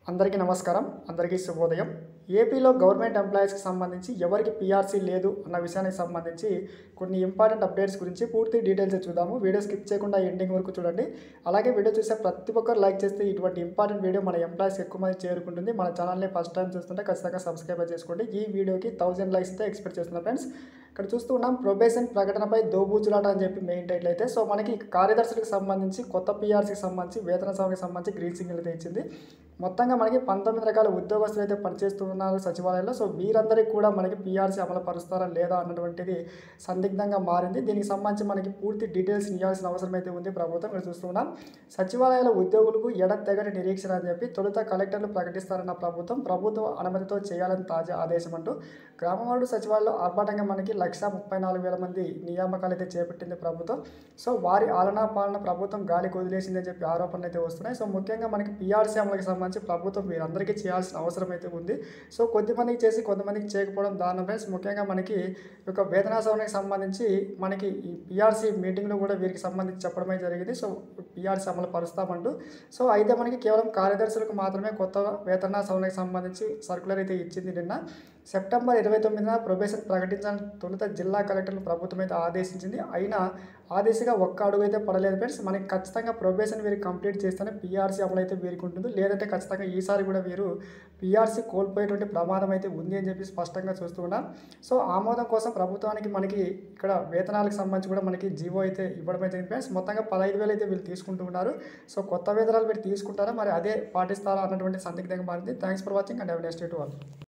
అందరికీ నమస్కారం అందరికీ శుభోదయం ఏపీలో గవర్నమెంట్ ఎంప్లాయీస్కి సంబంధించి ఎవరికి పీఆర్సీ లేదు అన్న విషయానికి సంబంధించి కొన్ని ఇంపార్టెంట్ అప్డేట్స్ గురించి పూర్తి డీటెయిల్స్ చూద్దాము వీడియో స్కిప్ చేయకుండా ఎండింగ్ వరకు చూడండి అలాగే వీడియో చూసే ప్రతి ఒక్కరు లైక్ చేస్తే ఇటువంటి ఇంపార్టెంట్ వీడియో మన ఎంప్లాయీస్ ఎక్కువ మంది చేరుకుంటుంది మన ఛానల్ని ఫస్ట్ టైం చూస్తుంటే ఖచ్చితంగా సబ్స్క్రైబ్ చేసుకోండి ఈ వీడియోకి థౌజండ్ లైక్స్ అయితే ఎక్స్పెక్ట్ చేస్తున్నాం ఫ్రెండ్స్ ఇక్కడ చూస్తూ ఉన్నాం ప్రొబేషన్ ప్రకటనపై దోబూచులాట అని చెప్పి మెయిన్ టైటిల్ అయితే సో మనకి కార్యదర్శులకు సంబంధించి కొత్త పీఆర్సీకి సంబంధించి వేతన సభకి సంబంధించి గ్రీన్ సిగ్నల్ అయితే ఇచ్చింది మొత్తంగా మనకి పంతొమ్మిది రకాల ఉద్యోగస్తులు అయితే పనిచేస్తూ ఉన్నారు సచివాలయంలో సో వీరందరికీ కూడా మనకి పీఆర్సీ అమలు పరుస్తారా లేదా అన్నటువంటిది సందిగ్ధంగా మారింది దీనికి సంబంధించి మనకి పూర్తి డీటెయిల్స్ ఇవ్వాల్సిన అవసరం అయితే ఉంది ప్రభుత్వం ఇక్కడ చూస్తూ ఉన్నాం సచివాలయాల ఉద్యోగులకు ఎడతెగని నిరీక్షణ అని చెప్పి తొలుత కలెక్టర్లు ప్రకటిస్తారన్న ప్రభుత్వం ప్రభుత్వ అనుమతితో చేయాలని తాజా ఆదేశం అంటూ గ్రామవార్డు సచివాలయంలో ఆర్భాటంగా మనకి లక్ష ముప్పై నాలుగు వేల మంది నియామకాలు అయితే చేపట్టింది ప్రభుత్వం సో వారి ఆలనా పాలన ప్రభుత్వం గాలికి వదిలేసిందని చెప్పి ఆరోపణలు అయితే వస్తున్నాయి సో ముఖ్యంగా మనకి పీఆర్సీ అమలుకి సంబంధించి ప్రభుత్వం వీరందరికీ చేయాల్సిన అవసరం అయితే ఉంది సో కొద్దిమందికి చేసి కొంతమందికి చేయకపోవడం దారుణం ఫ్రెండ్స్ ముఖ్యంగా మనకి ఈ యొక్క వేతన సవరణకి సంబంధించి మనకి ఈ పీఆర్సీ మీటింగ్లో కూడా వీరికి సంబంధించి చెప్పడమే జరిగింది సో పీఆర్సీ అమలు పరుస్తామంటూ సో అయితే మనకి కేవలం కార్యదర్శులకు మాత్రమే కొత్త వేతన సవరణకి సంబంధించి సర్కులర్ అయితే ఇచ్చింది నిన్న సెప్టెంబర్ ఇరవై తొమ్మిదిన ప్రొబేషన్ ప్రకటించాలని తొలుత జిల్లా కలెక్టర్లు ప్రభుత్వం అయితే ఆదేశించింది అయినా ఆ దిశగా ఒక్క అడుగు అయితే పడలేదు ఫ్రెండ్స్ మనకి ఖచ్చితంగా ప్రొబేషన్ వీరికి కంప్లీట్ చేస్తేనే పీఆర్సీ అమలు అయితే వీరికి ఉంటుంది లేదంటే ఖచ్చితంగా ఈసారి కూడా వీరు పీఆర్సీ కోల్పోయేటువంటి ప్రమాదం అయితే ఉంది అని చెప్పి స్పష్టంగా చూస్తూ ఉన్నాం సో ఆమోదం కోసం ప్రభుత్వానికి మనకి ఇక్కడ వేతనాలకు సంబంధించి కూడా మనకి జీవో అయితే ఇవ్వడం అయితే ఫ్రెండ్స్ మొత్తంగా పదహైదు వేలు అయితే వీళ్ళు తీసుకుంటూ ఉన్నారు సో కొత్త వేతనాలు వీళ్ళు తీసుకుంటారా మరి అదే పాటిస్తారా అన్నటువంటి సందిగ్ధంగా మారింది thanks for watching and have next to వాళ్ళు